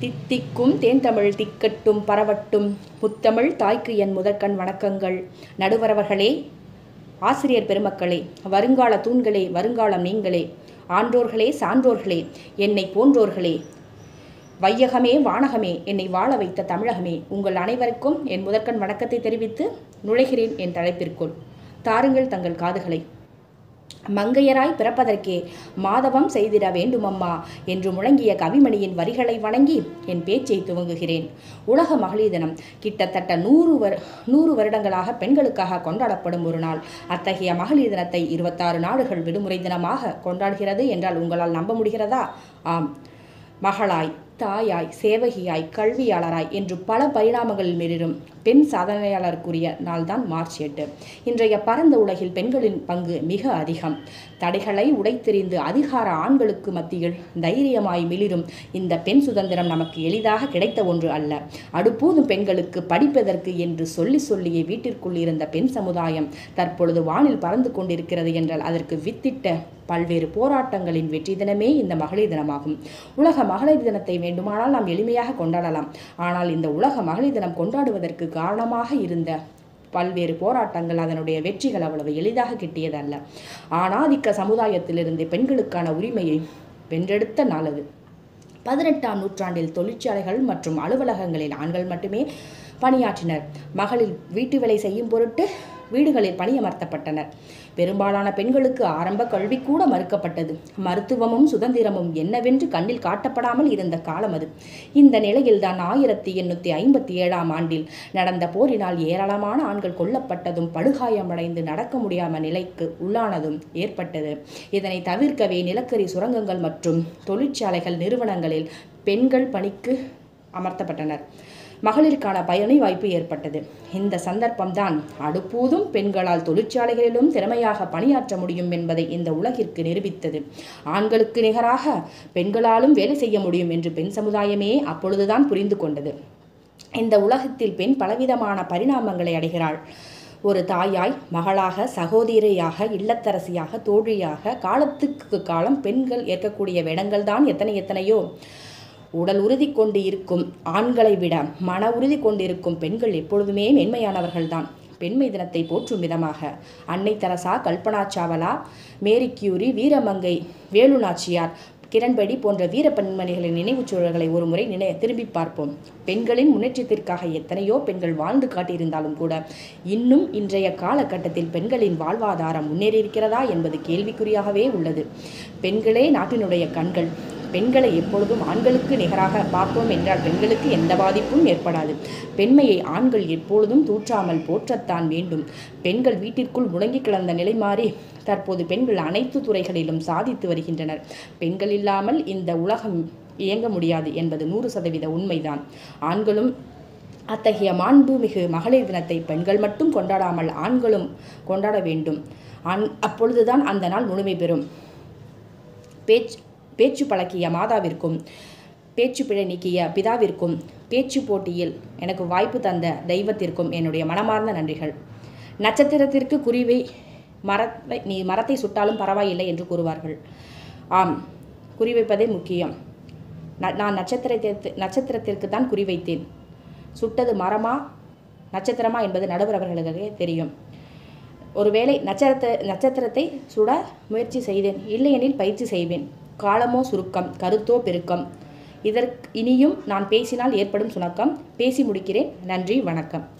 தித்திக்கும் தேன்தமிழ் திக்கட்டும் பரவட்டும் முத்தமிழ் தாய்க்கு என் முதற்கண் வணக்கங்கள் நடுவரவர்களே ஆசிரியர் பெருமக்களே வருங்கால தூண்களே வருங்காலம் நீங்களே ஆன்றோர்களே சான்றோர்களே என்னை போன்றோர்களே வையகமே வானகமே என்னை வாழ வைத்த தமிழகமே உங்கள் அனைவருக்கும் என் முதற்கண் வணக்கத்தை தெரிவித்து நுழைகிறேன் என் தலைப்பிற்குள் தாருங்கள் தங்கள் காதுகளை மங்கையராய் பிறப்பதற்கே மாதவம் செய்திட வேண்டுமம்மா என்று முழங்கிய கவிமணியின் வரிகளை வணங்கி என் பேச்சை துவங்குகிறேன் உலக மகளிர் தினம் கிட்டத்தட்ட நூறு வரு நூறு வருடங்களாக பெண்களுக்காக கொண்டாடப்படும் ஒரு நாள் அத்தகைய மகளிர் தினத்தை இருபத்தாறு நாடுகள் விடுமுறை தினமாக கொண்டாடுகிறது என்றால் உங்களால் நம்ப முடிகிறதா ஆம் மகளாய் தாயாய் சேவகியாய் கல்வியாளராய் என்று பல பரிணாமங்களில் மிளிரும் பெண் சாதனையாளருக்குரிய நாள்தான் மார்ச் எட்டு இன்றைய பரந்த உலகில் பெண்களின் பங்கு மிக அதிகம் தடைகளை உடைத்தெறிந்து அதிகார ஆண்களுக்கு மத்தியில் தைரியமாய் மிளிரும் இந்த பெண் சுதந்திரம் நமக்கு எளிதாக கிடைத்த ஒன்று அல்ல அடுப்பூதும் பெண்களுக்கு படிப்பதற்கு என்று சொல்லி சொல்லியே வீட்டிற்குள் இருந்த பெண் சமுதாயம் தற்பொழுது வானில் பறந்து கொண்டிருக்கிறது என்றால் அதற்கு வித்திட்ட பல்வேறு போராட்டங்களின் வெற்றி தினமே இந்த மகளிர் தினமாகும் உலக மகளிர் தினத்தை வேண்டுமானால் நாம் எளிமையாக கொண்டாடலாம் ஆனால் இந்த உலக மகளிர் தினம் கொண்டாடுவதற்கு காரணமாக இருந்த பல்வேறு போராட்டங்கள் அதனுடைய வெற்றிகள் அவ்வளவு எளிதாக கிட்டியதல்ல ஆணாதிக்க சமுதாயத்திலிருந்து பெண்களுக்கான உரிமையை வென்றெடுத்த நாள் அது பதினெட்டாம் நூற்றாண்டில் தொழிற்சாலைகள் மற்றும் அலுவலகங்களில் ஆண்கள் மட்டுமே பணியாற்றினர் மகளிர் வீட்டு வேலை செய்யும் பொருட்டு வீடுகளில் பணியமர்த்தப்பட்டனர் பெரும்பாலான பெண்களுக்கு ஆரம்ப கல்வி கூட மறுக்கப்பட்டது மருத்துவமும் சுதந்திரமும் என்னவென்று கண்ணில் காட்டப்படாமல் இருந்த காலம் அது இந்த நிலையில்தான் ஆயிரத்தி எண்ணூற்றி ஐம்பத்தி ஏழாம் ஆண்டில் நடந்த போரினால் ஏராளமான ஆண்கள் கொல்லப்பட்டதும் படுகாயமடைந்து நடக்க முடியாம நிலைக்கு உள்ளானதும் ஏற்பட்டது இதனை தவிர்க்கவே நிலக்கரி சுரங்கங்கள் மற்றும் தொழிற்சாலைகள் நிறுவனங்களில் பெண்கள் பணிக்கு அமர்த்தப்பட்டனர் மகளிருக்கான பயணி வாய்ப்பு ஏற்பட்டது இந்த சந்தர்ப்பம்தான் அடுப்பூதும் பெண்களால் தொழிற்சாலைகளிலும் திறமையாக பணியாற்ற முடியும் என்பதை இந்த உலகிற்கு நிரூபித்தது ஆண்களுக்கு நிகராக பெண்களாலும் வேலை செய்ய முடியும் என்று பெண் சமுதாயமே அப்பொழுதுதான் புரிந்து கொண்டது இந்த உலகத்தில் பெண் பலவிதமான பரிணாமங்களை அடைகிறாள் ஒரு தாயாய் மகளாக சகோதரியாக இல்லத்தரசியாக தோழியாக காலத்துக்கு காலம் பெண்கள் ஏற்கக்கூடிய வேடங்கள் தான் எத்தனை எத்தனையோ உடல் உறுதி கொண்டு இருக்கும் ஆண்களை விட மன உறுதி கொண்டிருக்கும் பெண்கள் எப்பொழுதுமே மென்மையானவர்கள்தான் பெண்மை தினத்தை போற்றும் விதமாக அன்னை Teresa Kalpana Chawla Marie Curie வீரமங்கை வேலு நாச்சியார் கிரண்பேடி போன்ற வீர பெண்மணிகளின் நினைவுச் சூழல்களை ஒரு முறை நினை திரும்பி பார்ப்போம் பெண்களின் முன்னேற்றத்திற்காக எத்தனையோ பெண்கள் வாழ்ந்து காட்டியிருந்தாலும் கூட இன்னும் இன்றைய காலகட்டத்தில் பெண்களின் வாழ்வாதாரம் முன்னேறியிருக்கிறதா என்பது கேள்விக்குறியாகவே உள்ளது பெண்களே நாட்டினுடைய கண்கள் பெண்களை எப்பொழுதும் ஆண்களுக்கு நிகராக பார்த்தோம் என்றால் பெண்களுக்கு எந்த பாதிப்பும் ஏற்படாது பெண்மையை ஆண்கள் எப்பொழுதும் தூற்றாமல் போற்றத்தான் வேண்டும் பெண்கள் வீட்டிற்குள் முடங்கி கிடந்த நிலை மாறி தற்போது பெண்கள் அனைத்து துறைகளிலும் சாதித்து வருகின்றனர் பெண்கள் இல்லாமல் இந்த உலகம் இயங்க முடியாது என்பது நூறு சதவீத உண்மைதான் ஆண்களும் அத்தகைய மாண்புமிகு மகளிர் தினத்தை பெண்கள் மட்டும் கொண்டாடாமல் ஆண்களும் கொண்டாட வேண்டும் ஆண் அப்பொழுதுதான் அந்த நாள் முழுமை பெறும் பேச்சு பேச்சு பழக்கிய மாதாவிற்கும் பேச்சு பிழை நீக்கிய பிதாவிற்கும் பேச்சு போட்டியில் எனக்கு வாய்ப்பு தந்த தெய்வத்திற்கும் என்னுடைய மனமார்ந்த நன்றிகள் நட்சத்திரத்திற்கு குறிவை மரத்தை நீ மரத்தை சுட்டாலும் பரவாயில்லை என்று கூறுவார்கள் ஆம் குறிவைப்பதே முக்கியம் ந- நான் நட்சத்திரத்திற்கு நட்சத்திரத்திற்கு தான் குறிவைத்தேன் சுட்டது மரமா நட்சத்திரமா என்பது நடுவர் அவர்களுக்கே தெரியும் ஒருவேளை நட்சத்திர நட்சத்திரத்தை சுட முயற்சி செய்தேன் இல்லையெனில் பயிற்சி செய்வேன் காலமோ சுருக்கம் கருத்தோ பெருக்கம் இதற்கு இனியும் நான் பேசினால் ஏற்படும் சுணக்கம் பேசி முடிக்கிறேன் நன்றி வணக்கம்